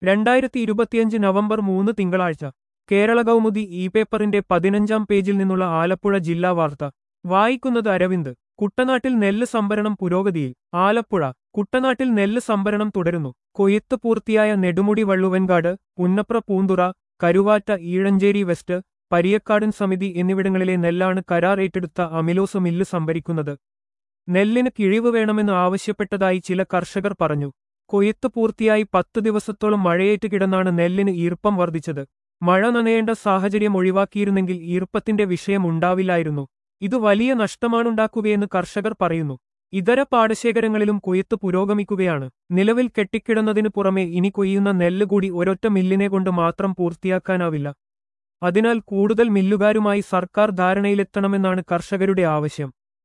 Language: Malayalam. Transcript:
രണ്ടായിരത്തി ഇരുപത്തിയഞ്ച് നവംബർ മൂന്ന് തിങ്കളാഴ്ച കേരള കൗമുദി ഇ പേപ്പറിന്റെ പതിനഞ്ചാം പേജിൽ നിന്നുള്ള ആലപ്പുഴ ജില്ലാ വാർത്ത വായിക്കുന്നത് അരവിന്ദ് കുട്ടനാട്ടിൽ നെല്ല് സംഭരണം പുരോഗതിയിൽ ആലപ്പുഴ കുട്ടനാട്ടിൽ നെല്ല് സംഭരണം തുടരുന്നു കൊയ്ത്ത് പൂർത്തിയായ നെടുമുടി വള്ളുവൻകാട് പുന്നപ്ര പൂന്തുറ കരുവാറ്റ ഈഴഞ്ചേരി വെസ്റ്റ് പരിയക്കാടൻ സമിതി എന്നിവിടങ്ങളിലെ നെല്ലാണ് കരാർ ഏറ്റെടുത്ത അമിലോസ് മില്ല് സംഭരിക്കുന്നത് നെല്ലിന് കിഴിവ് വേണമെന്ന് ആവശ്യപ്പെട്ടതായി ചില കർഷകർ പറഞ്ഞു കൊയ്ത്ത് പൂർത്തിയായി പത്ത് ദിവസത്തോളം മഴയേറ്റ് കിടന്നാണ് നെല്ലിന് ഈർപ്പം വർദ്ധിച്ചത് മഴ നനയേണ്ട സാഹചര്യം ഒഴിവാക്കിയിരുന്നെങ്കിൽ ഈർപ്പത്തിന്റെ വിഷയം ഉണ്ടാവില്ലായിരുന്നു ഇത് വലിയ നഷ്ടമാണുണ്ടാക്കുകയെന്ന് കർഷകർ പറയുന്നു ഇതര പാടശേഖരങ്ങളിലും കൊയ്ത്ത് പുരോഗമിക്കുകയാണ് നിലവിൽ കെട്ടിക്കിടന്നതിനു പുറമെ ഇനി കൊയ്യുന്ന നെല്ല് കൂടി ഒരൊറ്റ മില്ലിനെ കൊണ്ട് മാത്രം പൂർത്തിയാക്കാനാവില്ല അതിനാൽ കൂടുതൽ മില്ലുകാരുമായി സർക്കാർ ധാരണയിലെത്തണമെന്നാണ് കർഷകരുടെ ആവശ്യം